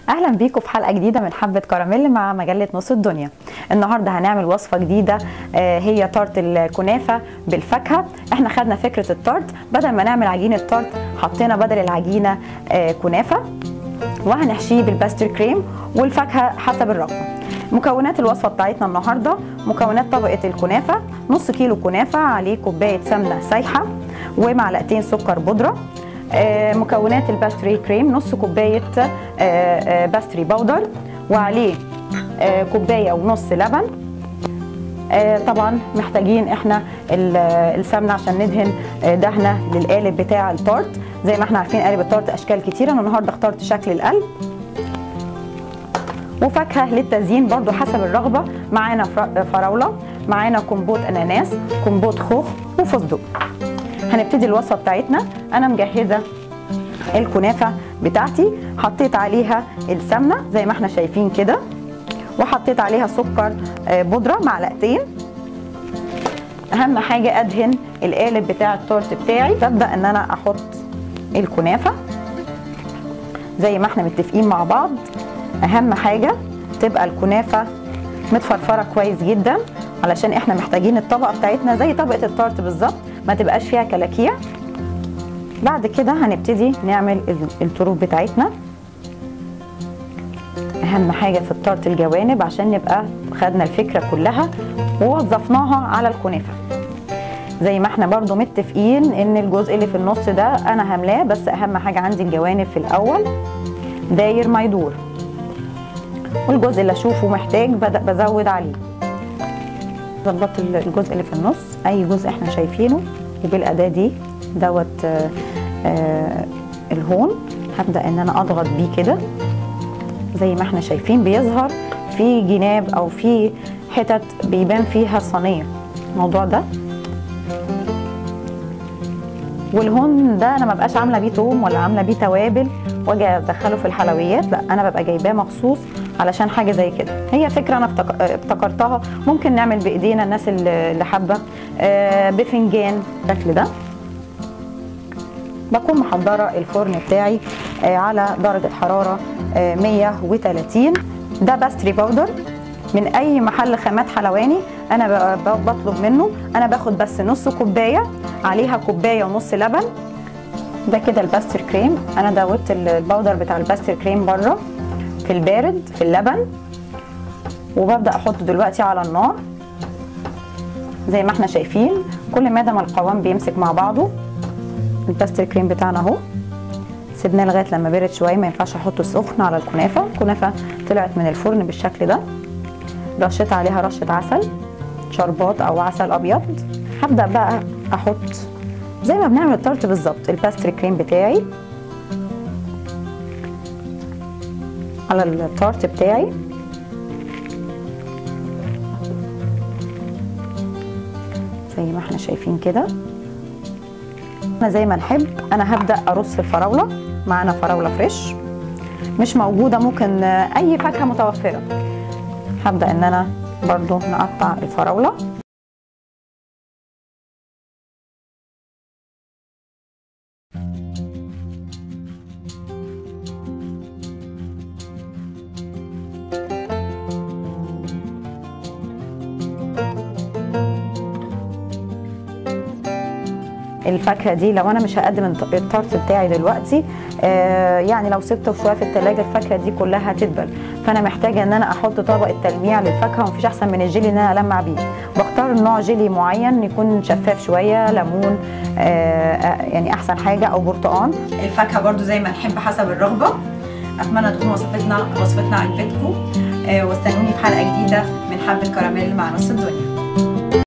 اهلا بيكم في حلقه جديده من حبه كراميل مع مجله نص الدنيا النهارده هنعمل وصفه جديده آه، هي تارت الكنافه بالفاكهه احنا خدنا فكره التارت بدل ما نعمل عجينه تارت حطينا بدل العجينه آه، كنافه وهنحشيه بالباستر كريم والفاكهه حسب الرغبه مكونات الوصفه بتاعتنا النهارده مكونات طبقه الكنافه نص كيلو كنافه عليه كوبايه سمنه سايحه ومعلقتين سكر بودره آه، مكونات الباستري كريم نص كوبايه آه، آه، باستري باودر وعليه آه، كوبايه ونص لبن آه، طبعا محتاجين احنا ال- السمنه عشان ندهن آه، دهنه للقالب بتاع التارت زي ما احنا عارفين قالب التارت اشكال كتيره انا النهارده اخترت شكل القلب وفاكهه للتزيين برضو حسب الرغبه معانا فر- فراوله معانا كومبوت اناناس كومبوت خوخ وفستق هنبتدي الوصفه بتاعتنا انا مجهزه الكنافه بتاعتي حطيت عليها السمنه زي ما احنا شايفين كده وحطيت عليها سكر آه، بودره معلقتين اهم حاجه ادهن القالب بتاع التورت بتاعي ببدا ان انا احط الكنافه زي ما احنا متفقين مع بعض اهم حاجه تبقى الكنافه متفرفره كويس جدا علشان احنا محتاجين الطبقه بتاعتنا زي طبقه التارت بالظبط ما تبقاش فيها كلاكيع بعد كده هنبتدي نعمل ال- الطروف بتاعتنا اهم حاجه في التارت الجوانب عشان نبقى خدنا الفكره كلها ووظفناها على الكنافه زي ما احنا برضو متفقين ان الجزء اللي في النص ده انا هملاه بس اهم حاجه عندي الجوانب في الاول داير ما يدور والجزء اللي اشوفه محتاج بد- بزود عليه ظبطت ال- الجزء اللي في النص اي جزء احنا شايفينه وبالاداه دي دوت آه، آه، الهون هبدا ان انا اضغط بيه كده زي ما احنا شايفين بيظهر في جناب او في حتت بيبان فيها الصينيه الموضوع ده والهون ده انا ما بقاش عامله بيه توم ولا عامله بيه توابل واجي ادخله في الحلويات لا انا ببقى جايباه مخصوص علشان حاجه زي كده هي فكره انا افتك- ابتكرتها ممكن نعمل بايدينا الناس اللي اللي حابه آه، بفنجان بالشكل ده بكون محضره الفرن بتاعي آه، على درجه حراره آه، 130 ده باستري باودر من اي محل خامات حلواني انا ب- ب- بطلب منه انا باخد بس نص كوبايه عليها كوبايه ونص لبن ده كده الباستر كريم انا دوت ال- الباودر بتاع الباستر كريم بره في البارد في اللبن وببدا احطه دلوقتي على النار زي ما احنا شايفين كل ما دام القوام بيمسك مع بعضه الباستر كريم بتاعنا اهو سيبناه لغايه لما برد شويه ما ينفعش احطه سخن على الكنافه الكنافه طلعت من الفرن بالشكل ده رشيت عليها رشه عسل شربات او عسل ابيض هبدا بقى احط زي ما بنعمل التارت بالظبط الباستري كريم بتاعي على التارت بتاعي زي ما احنا شايفين كده انا زي ما نحب انا هبدا ارص الفراوله معانا فراوله فريش مش موجوده ممكن آه، اي فاكهه متوفره هبدا ان انا برضو نقطع الفراوله الفاكهه دي لو انا مش هقدم الت- التارت بتاعي دلوقتي آه يعني لو سبته شويه في التلاجة الفاكهه دي كلها هتدبل فانا محتاجه ان انا احط طبقه تلميع للفاكهه ومفيش احسن من الجيلي ان انا المع بيه بختار نوع جيلي معين يكون شفاف شويه ليمون آه آه، يعني احسن حاجه او برتقان الفاكهه برضو زي ما نحب حسب الرغبه اتمنى تكون وصفتنا وصفتنا عجبتكم آه واستنوني في حلقه جديده من حبه كراميل مع نص الدنيا